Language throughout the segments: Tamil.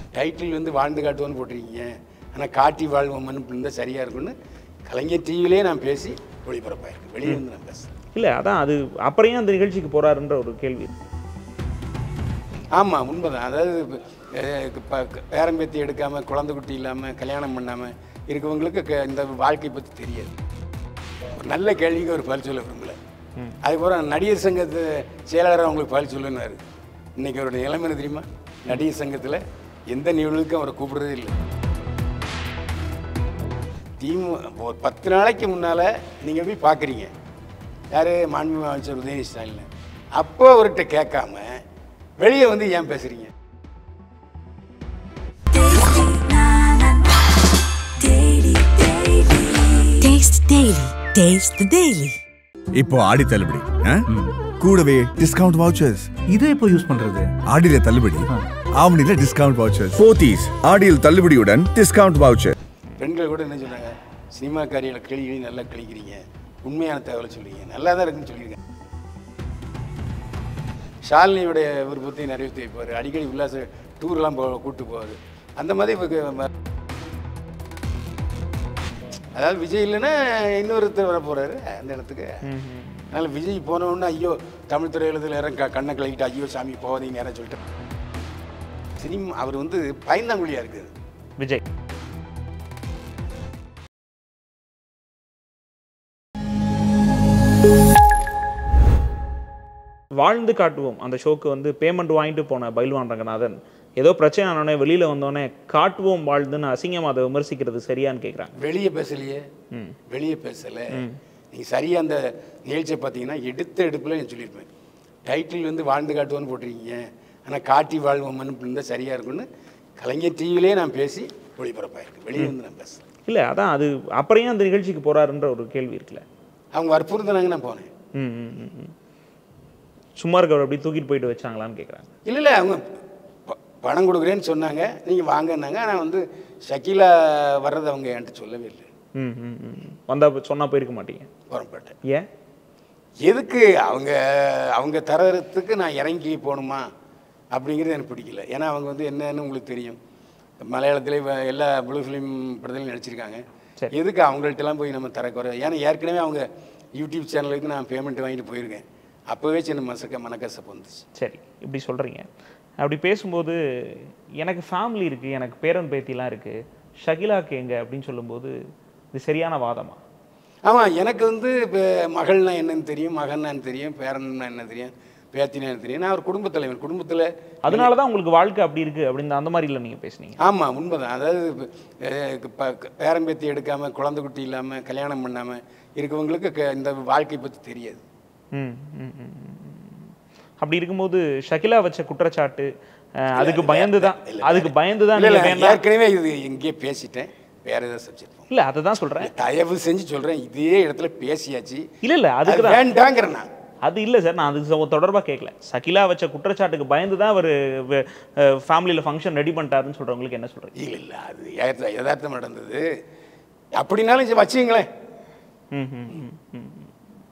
டைட்டில் வந்து வாழ்ந்து காட்டுவோன்னு போட்டிருக்கீங்க ஆனால் காட்டி வாழ்வோம்னு இருந்தால் சரியாக இருக்கும்னு கலைஞர் டிவிலே நான் பேசி ஒளிபரப்பாயிருக்கு வெளியே வந்து நான் பேசுகிறேன் இல்லை அதான் அது அப்புறம் ஏன் அந்த நிகழ்ச்சிக்கு போறாருன்ற ஒரு கேள்வி இருக்கு. ஆமாம் உண்மைதான் அதாவது அஹ், இப்ப பேரம்பேத்தி எடுக்காமல் குழந்தை குட்டி இல்லாமல் கல்யாணம் பண்ணாமல் இருக்கவங்களுக்கு க- இந்த வாழ்க்கை பற்றி தெரியாது ஒரு நல்ல கேள்விக்கு ஒரு பதில் சொல்ல விரும்பல அதுக்கப்புறம் நடிகர் சங்கத்து செயலாளர் அவங்களுக்கு பதில் சொல்லுனாரு இன்னைக்கு அவருடைய நிலைமை என்ன தெரியுமா நடிகர் சங்கத்தில் எந்த நிகழ்வுக்கும் அவரை கூப்பிடுறதே இல்லை திமுக ஒரு பத்து நாளைக்கு முன்னால் நீங்கள் போய் பார்க்குறீங்க யார் மாண்பு அமைச்சர் உதயநிதி ஸ்டாலின் அப்போ அவர்கிட்ட கேட்காம வெளியே வந்து ஏன் பேசுகிறீங்க Taste Daily. Taste the Daily. இப்போ ஆடி தள்ளுபடி ஆ? கூடவே டிஸ்கவுண்ட் வவுச்சர்ஸ் இதை எப்போ யூஸ் பண்றது ஆடியில தள்ளுபடி ஆவணில டிஸ்கவுண்ட் வவுச்சர்ஸ் போத்தீஸ் ஆடியில் தள்ளுபடியுடன் டிஸ்கவுண்ட் வவுச்சர் பெண்கள் கூட என்ன சொன்னாங்க சினிமா காரியில் கிளி நல்லா கிழிக்கிறீங்க உண்மையான தகவலை சொல்றீங்க நல்லா தான் இருக்குன்னு சொல்லியிருக்கேன் ஷாலினியுடைய விருப்பத்தை நிறைவேற்றி வைப்பார் அடிக்கடி உல்லாச டூர்லாம் போ கூப்பிட்டு போவார் அந்த மாதிரி இவருக்கு ம- அதாவது விஜய் இல்லைன்னா இன்னொருத்தர் வர போகிறாரு அந்த இடத்துக்கு அதனால் விஜய் போன உடனே ஐயோ தமிழ் திரையுலகத்தில் யாரும் க கண்ணை கழுவிட்டு ஐயோ சாமி போகாதீங்க யாரும் சொல்லிட்டு சினிமா அவர் வந்து பயந்தாங்குழியாக இருக்குது விஜய் வாழ்ந்து காட்டுவோம் அந்த ஷோக்கு வந்து பேமெண்ட் வாங்கிட்டு போன பைல்வான் ரங்கநாதன் ஏதோ பிரச்சனை ஆனோடனே வெளியில வந்தோடனே காட்டுவோம் வாழ்ந்துன்னு அசிங்கமா அதை விமர்சிக்கிறது சரியான்னு கேட்குறாங்க வெளியே பேசலையே வெளியே பேசலை நீங்கள் சரியாக அந்த நிகழ்ச்சியை பார்த்தீங்கன்னா எடுத்த எடுப்பில் நான் சொல்லியிருப்பேன் டைட்டில் வந்து வாழ்ந்து காட்டுவோன்னு போட்டிருக்கீங்க ஆனால் காட்டி வாழ்வோம்னு இருந்தால் சரியாக இருக்கும்னு கலைஞர் டிவிலே நான் பேசி ஒளிபரப்பாயிருக்கு வெளியே வந்து நான் பேசுகிறேன் இல்லை அதான் அது அப்புறம் ஏன் அந்த நிகழ்ச்சிக்கு போறாருன்ற ஒரு கேள்வி இருக்குல்ல அவங்க வற்புறுத்தினாங்க நான் போனேன் ம் ம், ம், ம். சும்மா இருக்கவர் அப்படி தூக்கிட்டு போயிட்டு வச்சாங்களான்னு கேட்குறாங்க இல்லை இல்லை அவங்க ப- பணம் கொடுக்குறேன்னு சொன்னாங்க நீங்கள் வாங்கினாங்க ஆனால் வந்து ஷக்கீலா வர்றது அவங்க என்கிட்ட சொல்லவே இல்லை ம் ம் ம் வந்தா சொன்னா போயிருக்க மாட்டீங்க புறப்பட்டேன் ஏன் எதுக்கு அவங்க அவங்க தரத்துக்கு நான் இறங்கி போகணுமா அப்படிங்கிறது எனக்கு பிடிக்கல ஏன்னா அவங்க வந்து என்னன்னு உங்களுக்கு தெரியும் மலையாளத்திலே வ- எல்லா ப்ளூ ஃபிலிம் படத்துலையும் நடிச்சிருக்காங்க சரி. எதுக்கு அவங்கள்ட்டலாம் போய் நம்ம தர குறை ஏன்னா ஏற்கனவே அவங்க யூடியூப் சேனலுக்கு நான் பேமெண்ட் வாங்கிட்டு போயிருக்கேன் அப்போவே சின்ன மசக்க மனக்கசப்பு வந்துச்சு சரி இப்படி சொல்கிறீங்க அப்படி பேசும்போது எனக்கு ஃபேமிலி இருக்குது எனக்கு பேரன் பேத்திலாம் இருக்குது ஷகிலாக்கு எங்க அப்படின்னு சொல்லும்போது இது சரியான வாதமா ஆமாம் எனக்கு வந்து இப்போ மகள்னா என்னன்னு தெரியும் மகன்னா என்ன தெரியும் பேரன்னா என்ன தெரியும் பேத்தினா என்ன தெரியும் நான் ஒரு குடும்பத் தலைவன் குடும்பத்தில் அதனால தான் உங்களுக்கு வாழ்க்கை அப்படி இருக்குது அப்படின்னு அந்த மாதிரி இல்லை நீங்கள் பேசுனீங்க ஆமாம் உண்மைதான் அதாவது இப்போ பேரம்பேத்தி எடுக்காமல் குழந்தை குட்டி இல்லாமல் கல்யாணம் பண்ணாமல் இருக்கவங்களுக்கு க- இந்த வாழ்க்கை பற்றி தெரியாது ம் ம், ம், ம், ம். அப்படி இருக்கும்போது ஷகிலா வச்ச குற்றச்சாட்டு அஹ், அதுக்கு பயந்து தான் இல்ல, அதுக்கு பயந்து தான் இல்ல, இல்ல, நீங்கள் வேண்டாம் ஏற்கனவே இது இங்கேயே பேசிட்டேன் வேற ஏதாவது சப்ஜெக்ட் போகும் இல்லை அதை தான் சொல்கிறேன் தயவு செஞ்சு சொல்கிறேன் இதே இடத்துல பேசியாச்சு இல்லை இல்லை அதுக்கு அது தான் வேண்டாங்கிறேன் நான் அது இல்லை சார் நான் அதுக்கு தொடர்பாக கேட்கல சகிலா வச்ச குற்றச்சாட்டுக்கு பயந்து தான் அவர் ஃபேமிலியில் ஃபங்க்ஷன் ரெடி பண்ணிட்டாருன்னு சொல்கிறவங்களுக்கு என்ன சொல்கிறீங்க இல்லை இல்லை அது யதார்த்த- யதார்த்தமா நடந்தது அப்படின்னாலும் சரி வச்சுங்களேன் ம், ம், ம், ம், ம்.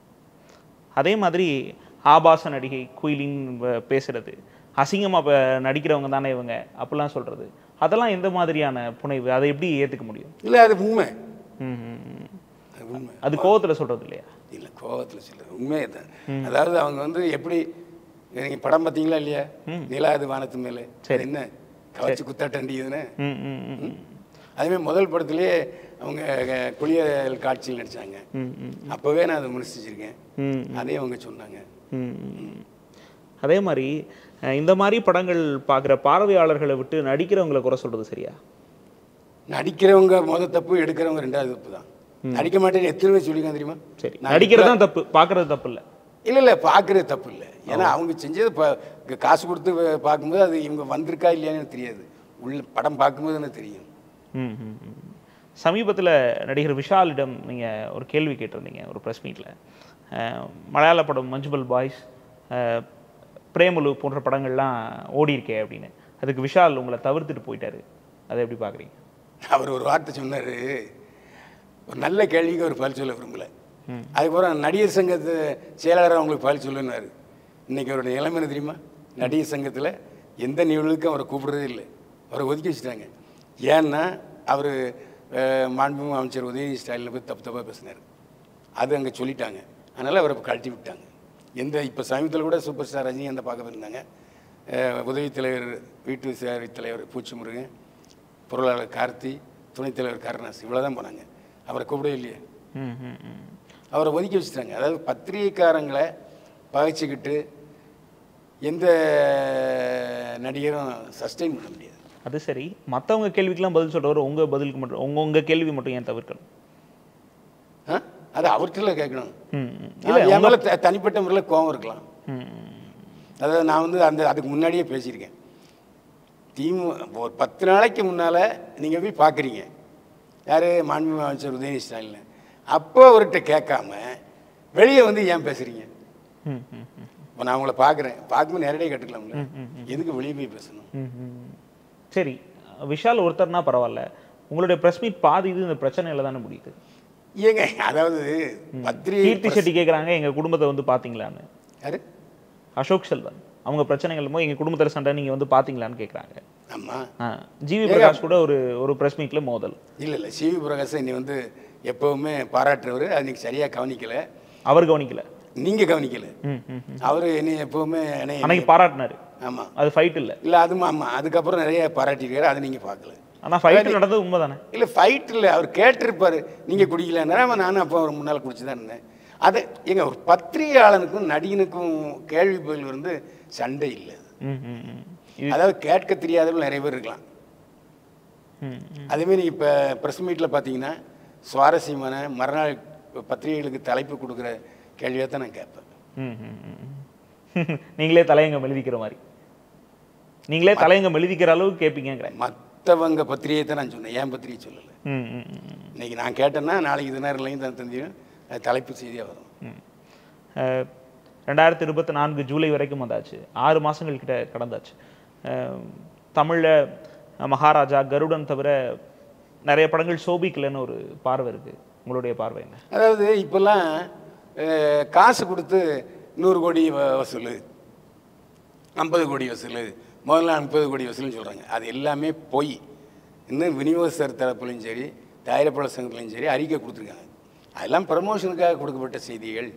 அதே மாதிரி ஆபாச நடிகை குயிலின் வ- பேசுறது அசிங்கமாக இப்போ நடிக்கிறவங்க தானே இவங்க அப்படிலாம் சொல்றது அதெல்லாம் எந்த மாதிரியான புனைவு அதை எப்படி ஏற்றுக்க முடியும் இல்லை அது உண்மை ம், ம், ம். அது உண்மை அது கோவத்தில் சொல்றது இல்லையா இல்லை கோவத்தில் சொல்லுது உண்மையே தான் அதாவது அவங்க வந்து எப்படி நீங்கள் படம் பார்த்தீங்களா இல்லையா நிலாது வானத்து மேலே சரி. அது என்ன கவச்சு குத்தாட்டண்டி இதுன்னு ம் ம் ம், ம். அதுமாதிரி முதல் படத்துலேயே அவங்க அஹ், குளியல் காட்சியில் நடித்தாங்க ம், ம், அப்போவே நான் அதை விமர்சிச்சிருக்கேன் ம், அதையும் அவங்க சொன்னாங்க ம், ம். அதே மாதிரி அஹ், இந்த மாதிரி படங்கள் பார்க்குற பார்வையாளர்களை விட்டு நடிக்கிறவங்களை குறை சொல்றது சரியா நடிக்கிறவங்க முத தப்பு எடுக்கிறவங்க ரெண்டாவது தப்பு தான் நடிக்க மாட்டேன்னு எத்தனை பேர் சொல்லியிருக்காங்க தெரியுமா சரி நான் நடிக்கிறது தான் தப்பு பார்க்கறது தப்பு இல்லை இல்லை இல்லை பார்க்குறது தப்பு இல்லை ஏன்னா அவங்க செஞ்சது இப்போ காசு கொடுத்து வ- பார்க்கும்போது அது இவங்க வந்திருக்கா இல்லையான்னு எனக்கு தெரியாது உள்ள படம் பார்க்கும்போது எனக்கு தெரியும் ம் ம், ம். சமீபத்தில் நடிகர் விஷாலிடம் நீங்கள் ஒரு கேள்வி கேட்டிருந்தீங்க ஒரு ப்ரெஸ் மீட்டில் மலையாள படம் மஞ்சுபல் பாய்ஸ் அஹ், பிரேமலு போன்ற படங்கள்லாம் ஓடி இருக்கே அப்படின்னு அதுக்கு விஷால் உங்களை தவிர்த்துட்டு போயிட்டாரு அதை எப்படி பார்க்குறீங்க அவர் ஒரு வார்த்தை சொன்னார் ஒரு நல்ல கேள்விக்கு அவர் பதில் சொல்ல விரும்பல அதுக்கப்புறம் நடிகர் சங்கத்து செயலாளர் அவங்களுக்கு பதில் சொல்லுனாரு இன்னைக்கு அவருடைய நிலைமை என்ன தெரியுமா நடிகர் சங்கத்தில் எந்த நிகழ்வுக்கும் அவரை கூப்பிடுறதே இல்லை அவரை ஒதுக்கி வச்சுட்டாங்க ஏன்னா அவர் மாண்புமிகு அமைச்சர் உதயநிதி ஸ்டாலினை பற்றி தப்பு தப்பாக பேசினார் அது அங்கே சொல்லிட்டாங்க அதனால் அவரை கழட்டி விட்டாங்க எந்த இப்போ சமீபத்தில் கூட சூப்பர் ஸ்டார் ரஜினி அந்த பார்க்க போயிருந்தாங்க அஹ், உதவி தலைவர் வீட்டு சேவை தலைவர் பூச்சி முருகன் பொருளாளர் கார்த்தி துணைத் தலைவர் கருணாஸ் இவ்வளோ தான் போனாங்க அவரை கூப்பிடவே இல்லையே ம் ம் ம் அவரை ஒதுக்கி வச்சுட்டாங்க அதாவது பத்திரிகைக்காரங்களை பகைச்சிக்கிட்டு எந்த நடிகரும் சஸ்டெயின் பண்ண முடியாது அது சரி மற்றவங்க கேள்விக்கெல்லாம் பதில் சொல்றவர் உங்க பதிலுக்கு மட்டும் உங்க உங்க கேள்வி மட்டும் ஏன் தவிர்க்கணும் ஆ? அது அவர்கிட்ட கேட்கணும் ம் ம். இல்ல என் மேல த- தனிப்பட்ட முறையில் கோவம் இருக்கலாம் ம் ம். அதாவது நான் வந்து அந்த அதுக்கு முன்னாடியே பேசியிருக்கேன் திமு ஒரு பத்து நாளைக்கு முன்னால் நீங்கள் போய் பார்க்குறீங்க யார் மாண்புமிகு அமைச்சர் உதயநிதி ஸ்டாலின் அப்போ அவர்கிட்ட கேட்காம வெளியே வந்து ஏன் பேசுகிறீங்க ம் ம் ம். இப்போ நான் உங்களை பார்க்குறேன் பார்க்கும்போது நேரடியாக கேட்டுக்கலாம்ல எதுக்கு வெளியே போய் பேசணும் ம், ம். சரி விஷால் ஒருத்தர்னா பரவாயில்ல உங்களுடைய பிரஸ் மீட் பாதி இது இந்த பிரச்சனையில தானே முடியுது ஏங்க அதாவது பத்திரிகை கீர்த்தி செட்டி கேக்குறாங்க எங்க குடும்பத்தை வந்து பாத்தீங்களான்னு யாரு அசோக் செல்வன் அவங்க பிரச்சனைகள் போது எங்க குடும்பத்துல சண்டை நீங்க வந்து பாத்தீங்களான்னு கேக்குறாங்க ஆமாம் ஆ, ஜிவி பிரகாஷ் கூட ஒரு ஒரு பிரஸ் மீட்ல மோதல் இல்லை இல்லை சிவி பிரகாசம் இன்னி வந்து எப்போவுமே பாராட்டுறவர் அது இன்னைக்கு சரியாக கவனிக்கலை அவர் கவனிக்கல நீங்கள் கவனிக்கலை ம் ம் ம். அவர் என்னை எப்போவுமே என்னை அன்னைக்கு பாராட்டினாரு ஆமாம் அது ஃபைட் இல்ல இல்லை அது ஆமாம் அதுக்கப்புறம் நிறைய பாராட்டியிருக்காரு அதை நீங்கள் பார்க்கல ஆனா ஃபைட் நடந்தது உண்மைதானே இல்லை ஃபைட் இல்லை அவர் கேட்டிருப்பாரு நீங்கள் குடிக்கலன்னா ஆமா, நானும் அப்போ ஒரு முன்னால் குடிச்சு தான் இருந்தேன் அது எங்க ஒரு பத்திரிகையாளனுக்கும் நடிகனுக்கும் கேள்வி பதில் வந்து சண்டை இல்லை அது. ம் ம் ம். இது அதாவது கேட்க தெரியாதவங்க நிறைய பேர் இருக்கலாம் ம் ம். அதேமாரி இப்போ ப்ரெஸ் மீட்டில் பார்த்தீங்கன்னா சுவாரஸ்யமான மறுநாள் பத்திரிகைகளுக்கு தலைப்பு கொடுக்குற கேள்வியாக தான் நான் கேட்பேன் ம், ம், ம். நீங்களே தலையங்கம் எழுதிக்கிற மாதிரி நீங்களே தலையங்கம் எழுதிக்கிற அளவுக்கு கேட்பீங்கிறேன் மற்றவங்க பத்திரிகையை தான் நான் சொன்னேன் ஏன் பத்திரிகை சொல்லலை ம் ம் ம், ம். இன்னைக்கு நான் கேட்டேன்னா நாளைக்கு தினர்லையும் தான் தெரிஞ்சிடும் அது தலைப்பு செய்தியாக வரும் ம். அஹ், ரெண்டாயிரத்தி இருபத்தி நான்கு ஜூலை வரைக்கும் வந்தாச்சு ஆறு மாதங்கள் கிட்ட கடந்தாச்சு அஹ், தமிழ்ல மகாராஜா கருடன் தவிர நிறைய படங்கள் சோபிக்கலைன்னு ஒரு பார்வை இருக்கு உங்களுடைய பார்வை என்ன அதாவது இப்போல்லாம் அஹ், காசு கொடுத்து நூறு கோடி வ- வசூல் ஐம்பது கோடி வசூல் முதல்ல முப்பது கோடி வசூல்னு சொல்கிறாங்க அது எல்லாமே பொய் இன்னும் விநியோகஸ்தர் தரப்புலையும் சரி தயாரிப்பாளர் சங்கத்துலையும் சரி அறிக்கை கொடுத்துருக்காங்க அதெல்லாம் ப்ரமோஷனுக்காக கொடுக்கப்பட்ட செய்திகள்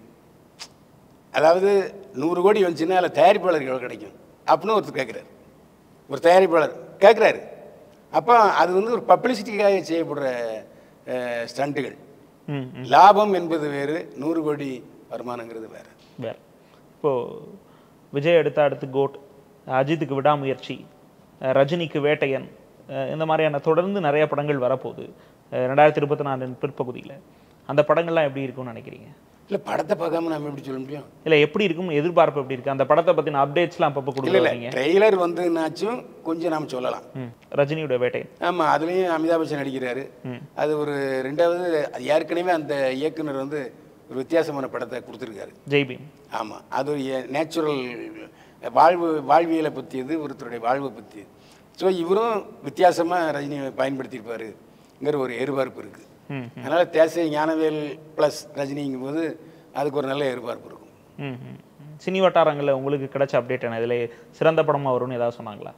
அதாவது நூறு கோடி வந்துச்சுன்னா அதில் தயாரிப்பாளருக்கு எவ்வளோ கிடைக்கும் அப்படின்னு ஒருத்தர் கேட்குறாரு ஒரு தயாரிப்பாளர் கேட்குறாரு அப்போ அது வந்து ஒரு பப்ளிசிட்டிக்காக செய்யப்படுற ஸ்டண்ட்டுகள் ம் ம். லாபம் என்பது வேறு நூறு கோடி வருமானங்கிறது வேறு வேற இப்போ விஜய் எடுத்த அடுத்து கோட் அஜித்துக்கு விடாமுயற்சி அஹ் ரஜினிக்கு வேட்டையன் அஹ் இந்த மாதிரியான தொடர்ந்து நிறைய படங்கள் வரப்போகுது அஹ் ரெண்டாயிரத்தி இருபத்தி நாலின் பிற்பகுதியில் அந்த படங்கள்லாம் எப்படி இருக்கும்னு நினைக்கிறீங்க இல்லை படத்தை பார்க்காம நம்ம எப்படி சொல்ல முடியும் இல்லை எப்படி இருக்கும்னு எதிர்பார்ப்பு எப்படி இருக்கு அந்த படத்தை பற்றின அப்டேட்ஸ்லாம் அப்பப்போ இல்லை இல்லை கொடுக்குறீங்க ட்ரெய்லர் வந்துனாச்சும் கொஞ்சம் நாம் சொல்லலாம் ம் ரஜினியோட வேட்டையன் ஆமாம் அதுலேயும் அமிதாப் பச்சன் நடிக்கிறாரு அது ஒரு ரெண்டாவது அது ஏற்கனவே அந்த இயக்குனர் வந்து ஒரு வித்தியாசமான படத்தை கொடுத்துருக்காரு ஜெய்பீம் ஆமாம் அது ஒரு நேச்சுரல் வாழ்வு வாழ்வியலை பற்றியது ஒருத்தருடைய வாழ்வை பற்றி ஸோ இவரும் வித்தியாசமாக ரஜினியை பயன்படுத்தியிருப்பாருங்கிற ஒரு எதிர்பார்ப்பு இருக்குது ம் அதனால் தேசிய ஞானவேல் ப்ளஸ் ரஜினிங்கும் போது அதுக்கு ஒரு நல்ல எதிர்பார்ப்பு இருக்கும் ம் ம். சினி வட்டாரங்களில் உங்களுக்கு கிடைச்ச அப்டேட் என்ன இதில் சிறந்த படமாக வரும்னு ஏதாவது சொன்னாங்களா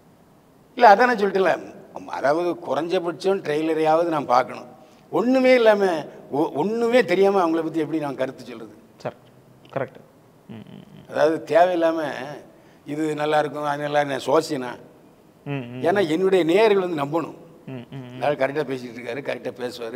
இல்லை அதான் நான் சொல்லிட்டேன்ல அதாவது குறைஞ்சபட்சம் ட்ரெய்லரையாவது நான் பார்க்கணும் ஒன்றுமே இல்லாமல் ஒன்றுமே தெரியாமல் அவங்கள பற்றி எப்படி நான் கருத்து சொல்கிறது சார் கரெக்ட் ம் ம் அதாவது தேவையில்லாமல் இது நல்லா இருக்கும் அது நல்லா நான் சோசியனா ம் ம் ஏன்னா என்னுடைய நேயர்கள் வந்து நம்பணும் ம் ம் அதாவது கரெக்டாக பேசிகிட்டு இருக்காரு கரெக்டாக பேசுவார்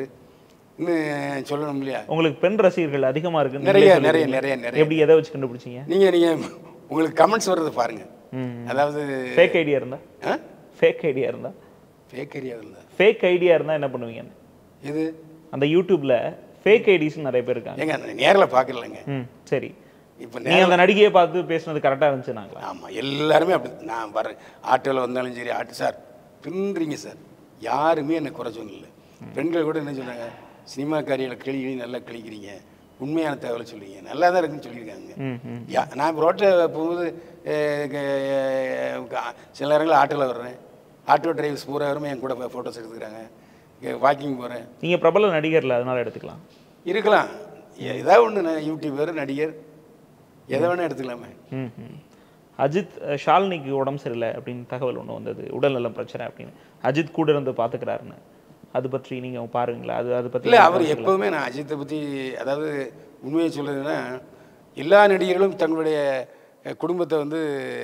இன்னும் சொல்லணும் இல்லையா உங்களுக்கு பெண் ரசிகர்கள் அதிகமா இருக்குன்னு நிறைய, நீங்களே நிறைய, சொல்லிருக்கீங்க. நிறைய, நிறைய. எப்படி எதை வச்சு கண்டுபிடிச்சீங்க நீங்கள் நீங்கள் உங்களுக்கு கமெண்ட்ஸ் வர்றது பாருங்கள் ம். அதாவது ஃபேக் ஐடியா இருந்தா ஆ ஃபேக் ஐடியா இருந்தா ஃபேக் ஏரியா இருந்தா ஃபேக் ஐடியா இருந்தா என்ன பண்ணுவீங்க இது அந்த யூடியூப்ல ஃபேக் ஐடிஸ் நிறைய பேர் இருக்காங்க ஏங்க நேரில் பார்க்கலங்க ம் சரி இப்போ நீங்க அந்த நடிகையை பார்த்து பேசுனது கரெக்டா இருந்துச்சு நாங்களா ஆமாம் எல்லாருமே அப்படி நான் வரேன் ஆட்டோவில் வந்தாலும் சரி ஆட்டோ சார் பின்றீங்க சார் யாருமே என்னை குறை சொல்லல பெண்கள் கூட என்ன சொன்னாங்க சினிமா காரியில் கிளி கிளி நல்லா கிழிக்கிறீங்க உண்மையான தகவலை சொல்றீங்க நல்லா தான் இருக்குன்னு சொல்லியிருக்காங்க ம் ம் யா- நான் இப்போ ரோட்டில் போகும்போது அஹ், க- க- சில நேரங்களில் ஆட்டோவில் வர்றேன் ஆட்டோ டிரைவர்ஸ் பூரா வருமே என் கூட ஃபோட்டோஸ் எடுத்துக்கிறாங்க வாக்கிங் போகிறேன் நீங்க பிரபல நடிகர்ல அதனால எடுத்துக்கலாம் இருக்கலாம் ஏதாவது ஒன்று யூடியூபர் நடிகர் எதை வேணால் எடுத்துக்கலாமே ம் ம் அஜித் அஹ், ஷாலினிக்கு உடம்பு சரியில்லை அப்படின்னு தகவல் ஒன்று வந்தது உடல்நலம் பிரச்சனை அப்படின்னு அஜித் கூட இருந்து பார்த்துக்கிறாருன்னு அது பற்றி நீங்க பாருங்களா அது அதை பற்றி இல்லை அவர் எப்போவுமே நான் அஜித்தை பற்றி அதாவது உண்மையை சொல்கிறதுன்னா எல்லா நடிகர்களும் தங்களுடைய அஹ், குடும்பத்தை வந்து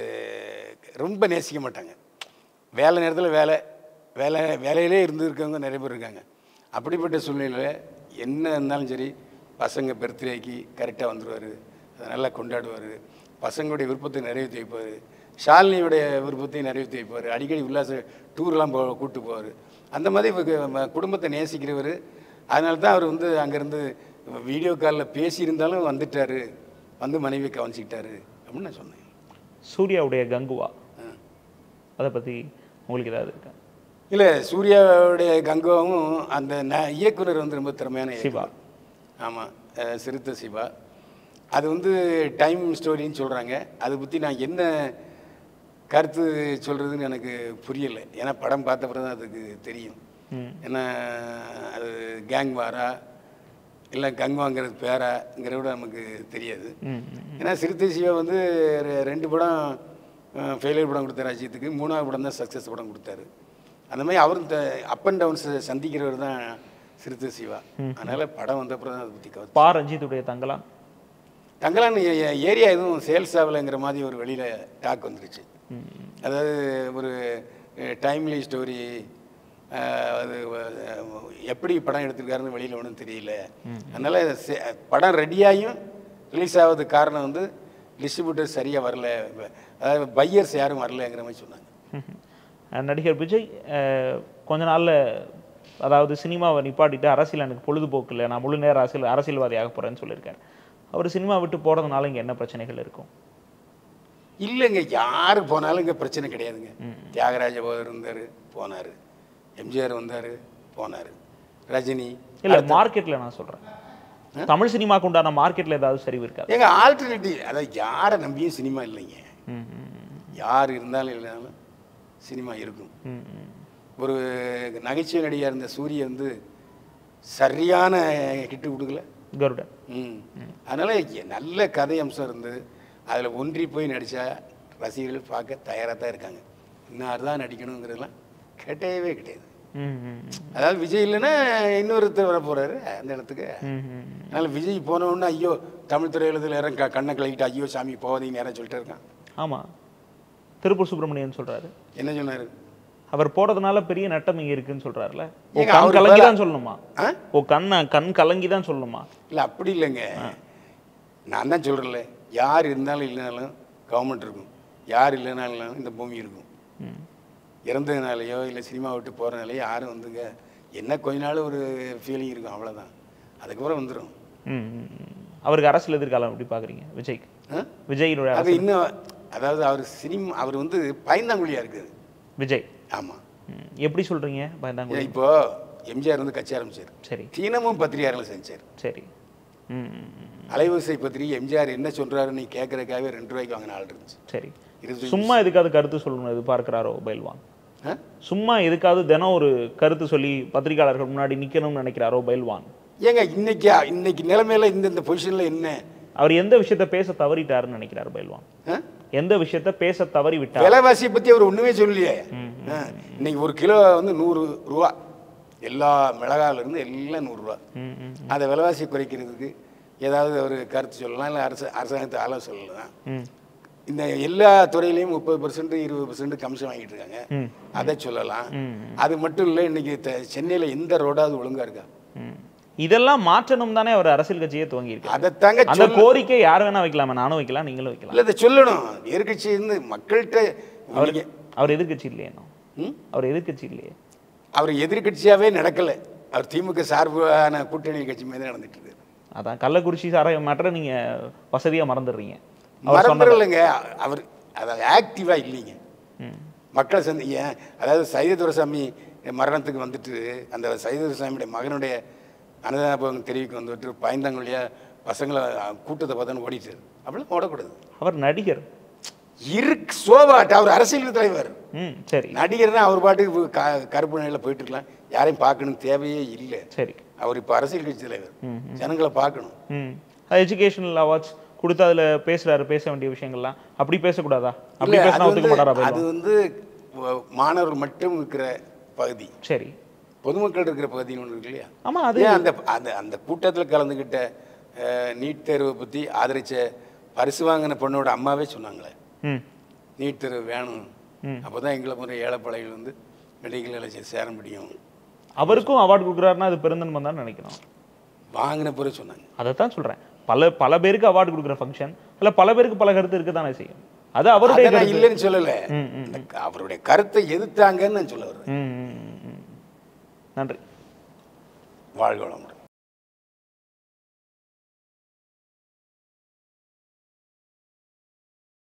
ரொம்ப நேசிக்க மாட்டாங்க வேலை நேரத்தில் வேலை வேலை வேலையிலே இருந்து இருக்கவங்க நிறைய பேர் இருக்காங்க அப்படிப்பட்ட சூழ்நிலையில் என்ன இருந்தாலும் சரி பசங்க பர்த்டேக்கு கரெக்டாக வந்துடுவார் அதை நல்லா கொண்டாடுவார் பசங்களுடைய விருப்பத்தை நிறைவேற்றி வைப்பார் ஷாலினியுடைய விருப்பத்தையும் நிறைவேற்றி வைப்பார் அடிக்கடி உல்லாச டூர்லாம் போ கூப்பிட்டு போவார் அந்த மாதிரி இவருக்கு ம- குடும்பத்தை நேசிக்கிறவர் அதனால தான் அவர் வந்து அங்கேருந்து வீடியோ காலில் பேசியிருந்தாலும் வந்துட்டார் வந்து மனைவி கவனிச்சிக்கிட்டாரு அப்படின்னு நான் சொன்னேன் சூர்யாவுடைய கங்குவா அதை பற்றி உங்களுக்கு ஏதாவது இருக்கா இல்லை சூர்யாவுடைய கங்காவும் அந்த ந இயக்குனர் வந்து ரொம்ப திறமையான சிவா. ஆமாம் சிறுத்தை சிவா அது வந்து டைம் ஸ்டோரின்னு சொல்கிறாங்க அதை பற்றி நான் என்ன கருத்து சொல்கிறதுன்னு எனக்கு புரியலை ஏன்னா படம் பார்த்த பிறகு தான் அதுக்கு தெரியும் ம். ஏன்னா அது கேங் வாரா இல்லை கங்வாங்கிறது பேராங்கிறத விட நமக்கு தெரியாது ம் ம். ஏன்னா சிறுத்தை சிவா வந்து ரெ- ரெண்டு படம் ஃபெயிலியர் படம் கொடுத்தாரு அஜித்துக்கு மூணாவது படம் தான் சக்ஸஸ் படம் கொடுத்தாரு அந்த மாதிரி அவரும் அப் அண்ட் டவுன்ஸ் சந்திக்கிறவர் தான் சிறுத்தை சிவா அதனால் படம் வந்த அப்புறம் தான் அதை பற்றி கவர் பா ரஞ்சித்துடைய தங்கலாம் தங்கலான் ஏ- ஏரியா எதுவும் சேல்ஸ் ஆகலைங்கிற மாதிரி ஒரு வெளியில் டாக் வந்துருச்சு அதாவது ஒரு டைம்லி ஸ்டோரி அது அஹ், எப்படி படம் எடுத்திருக்காருன்னு வெளியில் ஒன்றும் தெரியல அதனால் செ- படம் ரெடியாயும் ரிலீஸ் ஆகிறதுக்கு காரணம் வந்து டிஸ்ட்ரிபியூட்டர் சரியாக வரல அதாவது பையர்ஸ் யாரும் வரலங்கிற மாதிரி சொன்னாங்க ம்ஹும். அஹ் நடிகர் விஜய் அஹ், கொஞ்ச நாள்ல அதாவது சினிமாவை நிப்பாட்டிட்டு அரசியல் எனக்கு பொழுதுபோக்கு இல்லை நான் முழு நேர அரசியல் அரசியல்வாதி ஆக போறேன்னு சொல்லியிருக்காரு அவர் சினிமா விட்டு போறதுனால இங்க என்ன பிரச்சனைகள் இருக்கும் இல்லைங்க யார் போனாலும் இங்கே பிரச்சனை கிடையாதுங்க தியாகராஜ போதர் இருந்தார் போனார் எம்ஜிஆர் வந்தார் போனார் ரஜினி இல்ல மார்க்கெட்ல நான் சொல்றேன் தமிழ் சினிமாக்கு உண்டான மார்க்கெட்ல ஏதாவது சரிவு இருக்காது எங்க ஆல்டர்னேட்டிவ் அதாவது யாரை நம்பியும் சினிமா இல்லைங்க ம், ம், ம். யார் இருந்தாலும் இல்லைனாலும் சினிமா இருக்கும் ம், ம். ஒரு நகைச்சுவை நடிகர் இருந்த சூரிய வந்து சரியான ஹிட்டு கொடுக்கல கருடன் ம் அதனால் நல்ல கதை அம்சம் இருந்து அதில் ஒன்றி போய் நடித்தா ரசிகர்கள் பார்க்க தயாராக தான் இருக்காங்க இன்னார் தான் நடிக்கணுங்கிறதெல்லாம் கிடையவே கிடையாது ம், ம், ம். அதாவது விஜய் இல்லைன்னா இன்னொருத்தர் வர போகிறாரு அந்த இடத்துக்கு ம், ம், ம். அதனால் விஜய் போன உடனே ஐயோ தமிழ் திரையுலகத்தில் யாரும் க கண்ணை கழுவிட்டு ஐயோ சாமி போகாதீங்க நேரம் சொல்லிட்டு இருக்கான் ஆமா திருப்பூர் சுப்பிரமணியன் சொல்றாரு என்ன சொன்னார் அவர் போறதுனால பெரிய நட்டம் இங்க இருக்குன்னு சொல்றாருல ஓ ஏங்க, கண் அவரு கலங்கி வேற- தான் சொல்லணுமா ஆ ஓ கண்ண கண் கலங்கி தான் சொல்லணுமா இல்லை அப்படி இல்லைங்க நான் தான் சொல்கிறேன்ல யார் இருந்தாலும் இல்லைனாலும் கவர்மெண்ட் இருக்கும் யார் இல்லைனாலும் இந்த பூமி இருக்கும் ம். இறந்ததுனாலையோ இல்லை சினிமா விட்டு போகிறனாலையோ யாரும் வந்துங்க என்ன கொஞ்ச நாள் ஒரு ஃபீலிங் இருக்கும் அவ்வளோதான் அதுக்கப்புறம் வந்துடும் ம், ம், ம். அவருக்கு அரசியல் எதிர்காலம் எப்படி பாக்குறீங்க விஜய்க்கு விஜயினுடைய அது அரசியல் இன்னும் அதாவது அவர் சினிமா அவர் வந்து பயந்தாங்குழியாக இருக்குது விஜய் ஆமாம் ம். எப்படி சொல்றீங்க பயந்தாங்குழி இப்போ எம்ஜிஆர் வந்து கட்சி ஆரம்பிச்சார் சரி தினமும் பத்திரிகையாளர் செஞ்சார் சரி ம், ம், ம். அலைவரிசை பத்திரிகை எம்ஜிஆர் என்ன சொல்றாருன்னு நீ கேட்கறதுக்காகவே ரெண்டு ரூபாய்க்கு வாங்கின ஆள் இருந்துச்சு சரி இருபது சும்மா எதுக்காவது கருத்து சொல்லணும் எதிர்பார்க்கிறாரோ பயில்வான் ஆ? சும்மா எதுக்காவது தினம் ஒரு கருத்து சொல்லி பத்திரிகையாளர்கள் முன்னாடி நிக்கணும்னு நினைக்கிறாரோ பயில்வான் ஏங்க இன்னைக்கு இன்னைக்கு நிலைமையில இந்த இந்த பொசிஷன்ல என்ன அவர் எந்த விஷயத்த பேச தவறிட்டாருன்னு நினைக்கிறார் பயில்வான் ஆ? எந்த விஷயத்த பேச தவறி விட்டார் விலைவாசியை பத்தி அவர் ஒண்ணுமே சொல்லலையே ஆ, இன்னைக்கு ஒரு கிலோ வந்து நூறு ரூபா எல்லா மிளகால இருந்து எல்லாம் நூறு ரூபா ம், ம், அந்த விலைவாசி குறைக்கிறதுக்கு ஏதாவது ஒரு கருத்து சொல்லலாம் இல்லை அரசு அரசாங்கத்தை ஆள சொல்லலாம் ம், இந்த எல்லா துறையிலையும் முப்பது பர்சன்ட் இருபது பர்சன்ட் கமிஷன் வாங்கிட்டு இருக்காங்க ம், அதை சொல்லலாம் ம், அது மட்டும் இல்லை இன்னைக்கு த- சென்னையில எந்த ரோடாவது ஒழுங்கா இருக்கா ம். இதெல்லாம் மாற்றணும் தானே அவர் அரசியல் கட்சியே துவங்கி இருக்காரு அதைத்தாங்க அந்த சொல்ல கோரிக்கை யார் வேணா வைக்கலாமா நானும் வைக்கலாம் நீங்களும் வைக்கலாம் இல்லை இதை சொல்லணும் எதிர்கட்சி இருந்து மக்கள்கிட்ட அவர் நீங்க- அவர் எதிர்க்கட்சி இல்லையே இன்னும். ம்? அவர் எதிர்க்கட்சி இல்லையே அவர் எதிர்கட்சியாவே நடக்கல அவர் திமுக சார்பான கூட்டணி கட்சி மீது நடந்துட்டு இருக்கு அதான் கள்ளக்குறிச்சி சாராய மாற்ற நீங்க வசதியா மறந்துடுறீங்க அவர் சொன்னதை. மறந்துடலைங்க அவர் அதாவது ஆக்டிவா இல்லைங்க ம். மக்களை சந்தி ஏன் அதாவது சைத துரசாமி மரணத்துக்கு வந்துட்டு அந்த சைத துரசாமியுடைய மகனுடைய அனுதாபம் தெரிவிக்க வந்துட்டு பயந்தாங்கொழியா பசங்களை கூட்டத்தை பார்த்தோன்னு ஓடிட்டாரு அப்படிலாம் ஓடக்கூடாது அவர் நடிகர் இருக்கு சோபாட் அவர் அரசியல் தலைவர் ம் சரி நடிகர்னா அவர் பாட்டுக்கு க- கருப்பு நிலையில் போயிட்டு இருக்கலாம் யாரையும் பார்க்கணும் தேவையே இல்லை சரி அவர் இப்போ அரசியல் கட்சி தலைவர் ஜனங்களை பார்க்கணும் ம் எஜுகேஷனல் அவார்ட்ஸ் கொடுத்து அதுல பேசுறாரு பேச வேண்டிய விஷயங்கள்லாம் அப்படி பேசக்கூடாதா அப்படி இல்ல, பேசினா அது ஒத்துக்க வந்து- மாட்டாரா அது பயில்வான்? வந்து வ- மாணவர்கள் மட்டும் இருக்கிற பகுதி சரி பொதுமக்கள் இருக்கிற பகுதின்னு ஒன்று இருக்கு இல்லையா ஆமா அது ஏன் அந்த அந்த அந்த கூட்டத்தில் கலந்துக்கிட்ட அஹ், நீட் தேர்வை பற்றி ஆதரிச்ச பரிசு வாங்கின பொண்ணோட அம்மாவே சொன்னாங்களே ம் நீட் தேர்வு வேணும் அப்போ தான் எங்களை முறை ஏழைப்படைகள் வந்து மெடிக்கல் காலேஜில் சேர முடியும் அவருக்கும் அவார்டு கொடுக்குறாருன்னா அது பெருந்தன்மை தான் நினைக்கணும் வாங்கின பிறகு சொன்னாங்க அதைத்தான் சொல்றேன் பல பல பேருக்கு அவார்டு கொடுக்குற ஃபங்க்ஷன் இல்ல பல பேருக்கு பல கருத்து இருக்க தானே செய்யும் அது அவருடைய அதை நான் கருத்து. இல்லைன்னு சொல்லலை ம், ம், அந்த அவருடைய கருத்தை எதிர்த்தாங்கன்னு நான் சொல்ல வர்றேன் ம், ம், ம், ம். நன்றி வாழ்க வளமுடன்